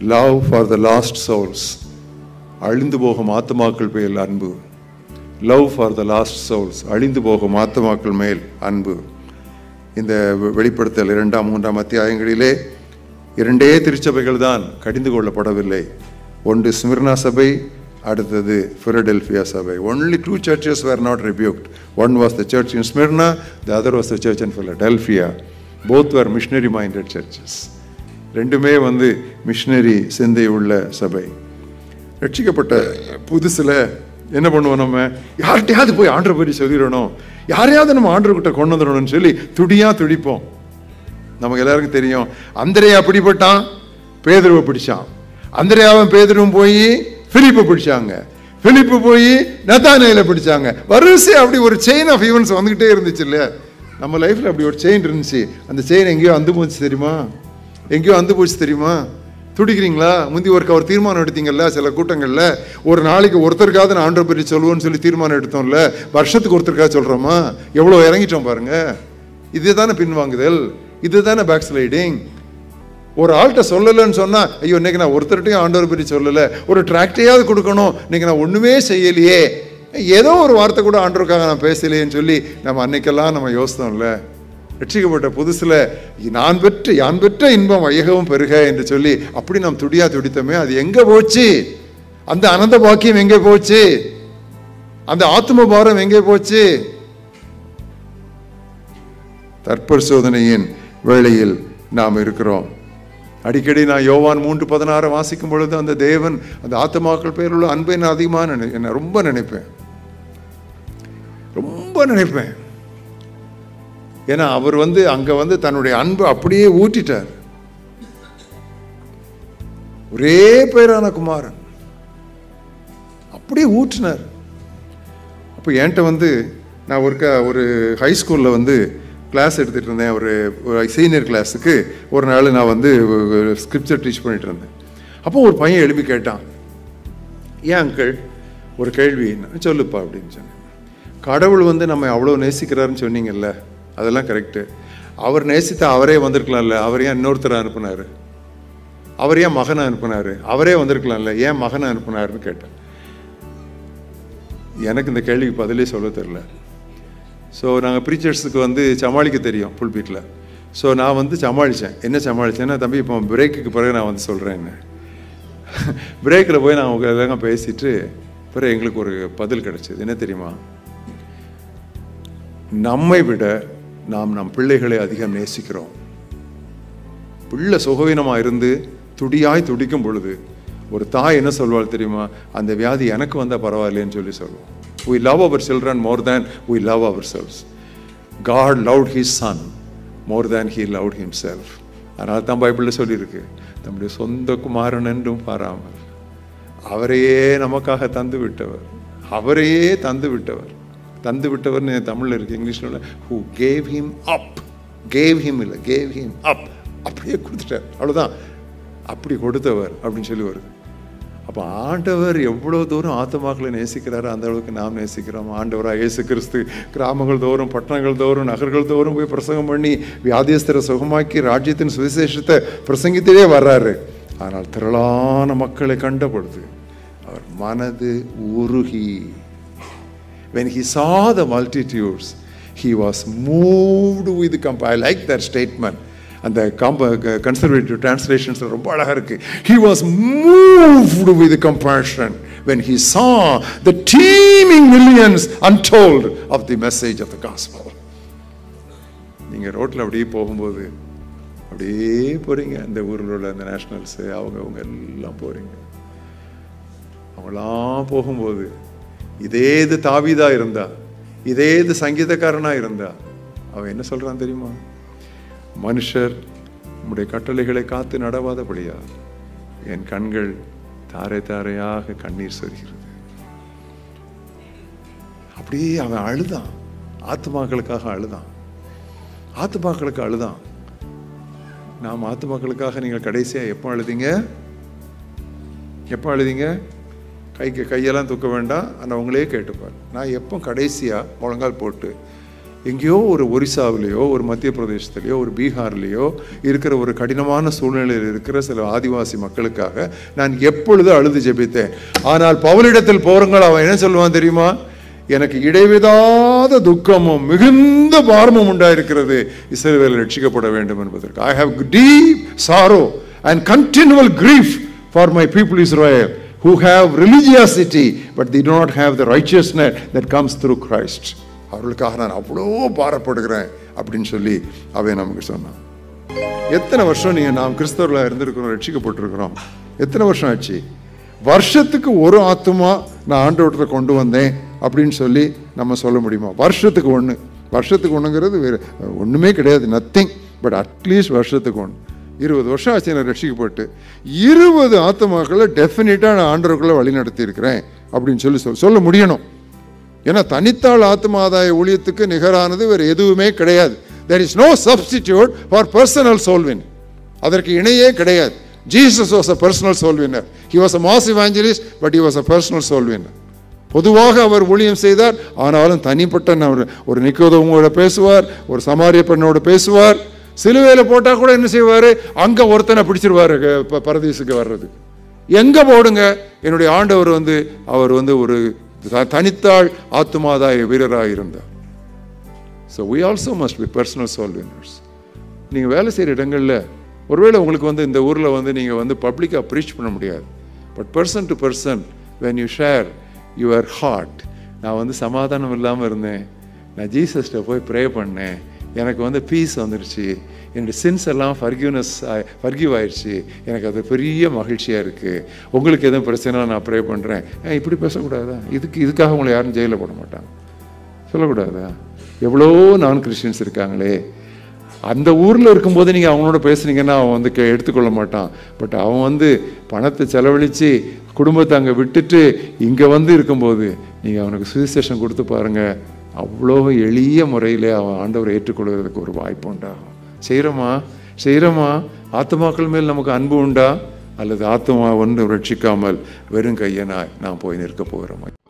Love for the lost souls அழிந்து போகும் ஆத்துமாக்கள் மேல் அன்பு love for the lost souls அழிந்து போகும் ஆத்துமாக்கள் மேல் அன்பு இந்த வெ- வெளிப்படுத்தல் இரண்டாம் மூன்றாம் அத்தியாயங்களிலே இரண்டே திருச்சபைகள் தான் கடிந்து கொள்ளப்படவில்லை ஒன்று ஸ்மிர்னா சபை அடுத்தது ஃபிலடெல்பியா சபை only two churches were not rebuked one was the church in Smyrna the other was the church in Philadelphia both were missionary minded churches ரெண்டுமே வந்து மிஷனரி சிந்தை உள்ள சபை ரட்சிக்கப்பட்ட புதுசில் என்ன பண்ணுவோம் நம்ம யார்கிட்டயாவது போய் ஆண்டரை பற்றி சொல்லிடணும் யாரையாவது நம்ம ஆண்டர்கிட்ட கொண்டு வந்துடணும்னு சொல்லி துடியா துடிப்போம் நமக்கு எல்லாருக்கும் தெரியும் அந்தரையா பிடிபட்டான் பேதுருவை பிடிச்சான் அந்தரையாவும் பேதுருவும் போய் பிலிப்பை பிடிச்சாங்க பிலிப்பு போய் நத்தானையில பிடிச்சாங்க வரிசை அப்படி ஒரு செயின் ஆஃப் ஈவெண்ட்ஸ் வந்துகிட்டே இருந்துச்சு இல்லையா நம்ம லைஃப்ல அப்படி ஒரு செயின் இருந்துச்சு அந்த செயின் எங்கேயோ அந்து போச்சு தெரியுமா எங்கேயோ அந்து போச்சு தெரியுமா துடிக்கிறீங்களா முந்தி ஒரு ஒரு தீர்மானம் எடுத்தீங்கல்ல சில கூட்டங்கள்ல ஒரு நாளைக்கு ஒருத்தருக்காவது நான் ஆண்டரை பற்றி சொல்லுவோன்னு சொல்லி தீர்மானம் எடுத்தோம்ல வருஷத்துக்கு ஒருத்தருக்காக சொல்றோமா எவ்வளோ இறங்கிட்டோம் பாருங்க இதுதானே பின்வாங்குதல் இதுதானே பேக் ஸ்லைடிங் ஒரு ஆள்கிட்ட சொல்லலைன்னு சொன்னா ஐயோ இன்னைக்கு நான் ஒருத்தர்கிட்டையும் ஆண்டவர் பற்றி சொல்லலை ஒரு டிராக்டையாவது கொடுக்கணும் இன்னைக்கு நான் ஒண்ணுமே செய்யலையே ஏதோ ஒரு வார்த்தை கூட ஆண்டவருக்காக நான் பேசலையேன்னு சொல்லி நம்ம அன்னைக்கெல்லாம் நம்ம யோசித்தோம்ல ரட்சிக்கப்பட்ட புதுசுல நான் பெற்ற யான் பெற்ற இன்பம் வையகவும் பெருக என்று சொல்லி அப்படி நாம் துடியா துடித்தோமே அது எங்க போச்சு அந்த அனந்த பாக்கியம் எங்கே போச்சு அந்த ஆத்ம பாரம் எங்கே போச்சு தற்பரிசோதனையின் வேளையில் நாம் இருக்கிறோம் அடிக்கடி நான் யோவான் மூன்று பதினாறு வாசிக்கும் பொழுது அந்த தேவன் அந்த ஆத்மாக்கள் பேர் உள்ள அன்பை நான் அதிகமாக நினை என்ன ரொம்ப நினைப்பேன் ரொம்ப நினைப்பேன் ஏன்னா அவர் வந்து அங்க வந்து தன்னுடைய அன்பு அப்படியே ஊட்டிட்டார் ஒரே பேரான குமாரன் அப்படியே ஊற்றினார் அப்போ என்கிட்ட வந்து நான் ஒருக்க ஒரு ஹை ஸ்கூலில் வந்து கிளாஸ் எடுத்துகிட்டு இருந்தேன் ஒரு சீனியர் கிளாஸுக்கு ஒரு நாள் நான் வந்து ஸ்கிரிப்சர் டீச் பண்ணிட்டு இருந்தேன் அப்போ ஒரு பையன் எழுப்பி கேட்டான் ஏன் அங்கிள் ஒரு கேள்வி நான் சொல்லுப்பா அப்படின்னு சொன்னேன் கடவுள் வந்து நம்ம அவ்வளோ நேசிக்கிறாருன்னு சொன்னீங்கல்ல அதெல்லாம் கரெக்டு அவர் நேசித்த அவரே வந்திருக்கலாம்ல அவர் ஏன் இன்னொருத்தரை அனுப்புனாரு அவர் ஏன் மகனை அனுப்புனாரு அவரே வந்திருக்கலாம்ல ஏன் மகனை அனுப்புனாருன்னு கேட்டேன் எனக்கு இந்த கேள்விக்கு பதிலே சொல்ல தெரில ஸோ நாங்கள் ப்ரீச்சர்ஸுக்கு வந்து சமாளிக்க தெரியும் புல்பீட்டில் ஸோ நான் வந்து சமாளித்தேன் என்ன சமாளித்தேன்னா தம்பி இப்போ பிரேக்குக்கு பிறகு நான் வந்து சொல்கிறேன் என்ன பிரேக்கில் போய் நான் அவங்க எல்லாம் பேசிட்டு பிறகு எங்களுக்கு ஒரு பதில் கிடைச்சது என்ன தெரியுமா நம்மை விட நாம் நம் பிள்ளைகளை அதிகம் நேசிக்கிறோம் பிள்ளை சுகவீனமாக இருந்து துடியாய் துடிக்கும் பொழுது ஒரு தாய் என்ன சொல்வாள் தெரியுமா அந்த வியாதி எனக்கு வந்தால் பரவாயில்லைன்னு சொல்லி சொல்லுவோம் we love our children more than we love ourselves god loved his son more than he loved himself அதனால தான் பைபிளில் சொல்லியிருக்கு தம்முடைய சொந்த குமாரன் என்றும் பாராமல் அவரையே நமக்காக தந்து விட்டவர் அவரையே தந்து விட்டவர் தந்து விட்டவர்னு தமிழில் இருக்கு இங்கிலீஷில் who gave him up gave him இல்லை கேவ் ஹிம் அப் அப்படியே கொடுத்துட்டார் அவ்வளோதான் அப்படி கொடுத்தவர் அப்படின்னு சொல்லி வருது அப்போ ஆண்டவர் எவ்வளோ தூரம் ஆத்மாக்களை நேசிக்கிறாரோ அந்த அளவுக்கு நாம் நேசிக்கிறோம் ஆண்டவராக இயேசு கிறிஸ்து கிராமங்கள் தோறும் பட்டணங்கள் தோறும் நகர்கள் தோறும் போய் பிரசங்கம் பண்ணி வியாதியஸ்தரை சுகமாக்கி ராஜ்யத்தின் சுவிசேஷத்தை பிரசங்கித்தே வர்றாரு ஆனால் திரளான மக்களை கண்ட பொழுது அவர் மனது உருகி when he saw the multitudes, he was moved with compassion. I like that statement. அந்த கன்சர்வேட்டிவ் டிரான்ஸ்லேஷன்ஸ் ரொம்ப அழகா இருக்கு he was moved with compassion when he saw the teeming millions untold of the message of the gospel நீங்க ரோட்ல அப்படியே போகும்போது அப்படியே போறீங்க அந்த ஊரில் உள்ள அந்த நேஷனல்ஸ் அவங்க அவங்க எல்லாம் போறீங்க அவங்களாம் போகும்போது இதே இது தாவிதா இருந்தா இதே இது சங்கீதக்காரனா இருந்தா அவன் என்ன சொல்றான் தெரியுமா மனுஷர் உம்முடைய கட்டளைகளை காத்து நடவாதபடியா என் கண்கள் தாரை தாரையாக கண்ணீர் சொரிகிறது அப்படியே அவன் அழுதான் ஆத்துமாக்களுக்காக அழுதான் ஆத்துமாக்களுக்கு அழுதான் நாம் ஆத்துமாக்களுக்காக நீங்கள் கடைசியா எப்போ அழுதீங்க எப்போ அழுதீங்க கைக்கு கையெல்லாம் தூக்க வேண்டாம் ஆனால் உங்களே கேட்டுப்பார் நான் எப்போ கடைசியாக முழங்கால் போட்டு எங்கேயோ ஒரு ஒரிசாவிலேயோ ஒரு மத்திய பிரதேசத்துலேயோ ஒரு பீகார்லேயோ இருக்கிற ஒரு கடினமான சூழ்நிலையில் இருக்கிற சில ஆதிவாசி மக்களுக்காக நான் எப்பொழுது அழுது ஜெபித்தேன் ஆனால் பவுலிடத்தில் போறங்கள் அவன் என்ன சொல்லுவான் தெரியுமா எனக்கு இடைவிடாத துக்கமும் மிகுந்த பாரமும் உண்டாயிருக்கிறது இஸ்ரவேல் ரட்சிக்கப்பட வேண்டும் என்பதற்கு I have deep sorrow and continual grief for my people Israel who have religiosity but they do not have the righteousness that comes through Christ அவர்களுக்காக நான் அவ்வளோ பாரப்படுகிறேன் அப்படின்னு சொல்லி அவன் நமக்கு சொன்னான் எத்தனை வருஷம் நீங்க நாம் கிறிஸ்தவர்களாக இருந்திருக்கிறோம் ரட்சிக்கப்பட்டிருக்கிறோம் எத்தனை வருஷம் ஆச்சு வருஷத்துக்கு ஒரு ஆத்துமா நான் ஆண்டவர்கிட்ட கொண்டு வந்தேன் அப்படின்னு சொல்லி நம்ம சொல்ல முடியுமா வருஷத்துக்கு ஒன்று வருஷத்துக்கு ஒன்றுங்கிறது வேறு ஒன்றுமே கிடையாது நத்திங் பட் அட்லீஸ்ட் வருஷத்துக்கு ஒன்று இருபது வருஷம் ஆச்சு நான் ரட்சிக்கப்பட்டு இருபது ஆத்மாக்களை டெஃபினட்டாக நான் ஆண்டவர்களை வழி நடத்தி இருக்கிறேன் அப்படின்னு சொல்லி சொல் சொல்ல முடியணும் ஏன்னா தனித்தாள் ஆத்ம ஆதாய ஊழியத்துக்கு நிகரானது வேறு எதுவுமே கிடையாது there is no substitute for personal soul win அதற்கு இணையே கிடையாது Jesus was a personal soul winner he was a mass evangelist but he was a personal soul winner பொதுவாக அவர் ஊழியம் செய்தார் ஆனாலும் தனிப்பட்ட ஒரு ஒரு நிக்கோதவங்களோட பேசுவார் ஒரு சமாரிய பெண்ணோட பேசுவார் சிலுவையில் போட்டால் கூட என்ன செய்வார் அங்கே ஒருத்தனை பிடிச்சிருவாரு ப- பரதீசுக்கு வர்றதுக்கு எங்கே போடுங்க என்னுடைய ஆண்டவர் வந்து அவர் வந்து ஒரு த- தனித்தாள் ஆத்துமாதாய வீரராக இருந்தார் so we also must be personal soul winners நீங்கள் வேலை செய்கிற இடங்களில் ஒருவேளை உங்களுக்கு வந்து இந்த ஊரில் வந்து நீங்கள் வந்து பப்ளிக்காக ப்ரீச் பண்ண முடியாது but person to person when you share your heart நான் வந்து சமாதானம் இல்லாமல் இருந்தேன் நான் ஜீசஸ்ட்ட போய் ப்ரே பண்ணேன் எனக்கு வந்து பீஸ் வந்துருச்சு என்னுடைய சின்ஸ் எல்லாம் ஃபர்கியூனஸ் ஃபர்கியூ ஆயிடுச்சு எனக்கு அது பெரிய மகிழ்ச்சியாக இருக்குது உங்களுக்கு எதுவும் பிரச்சனை நான் ப்ரே பண்ணுறேன் இப்படி பேசக்கூடாதா இதுக்கு இதுக்காக உங்களை யாரும் ஜெயிலில் போட மாட்டாங்க சொல்லக்கூடாதா எவ்வளோ நான் கிறிஸ்டியன்ஸ் இருக்காங்களே அந்த ஊரில் இருக்கும்போது நீங்கள் அவங்களோட பேசுனீங்கன்னா அவன் வந்து கே- எடுத்துக்கொள்ள மாட்டான் பட் அவன் வந்து பணத்தை செலவழித்து குடும்பத்தை அங்கே விட்டுட்டு இங்கே வந்து இருக்கும்போது நீங்கள் அவனுக்கு சுவிசேஷம் கொடுத்து பாருங்கள் அவ்வளோ எளிய முறையில் அவன் ஆண்டவரை ஏற்றுக்கொள்கிறதுக்கு ஒரு வாய்ப்பு உண்டாகும் செய்கிறோமா செய்கிறோமா ஆத்மாக்கள் மேல் நமக்கு அன்பு உண்டா அல்லது ஆத்மா ஒன்று ரட்சிக்காமல் வெறும் கையனாய் நான் போய் நிற்க போகிறோமா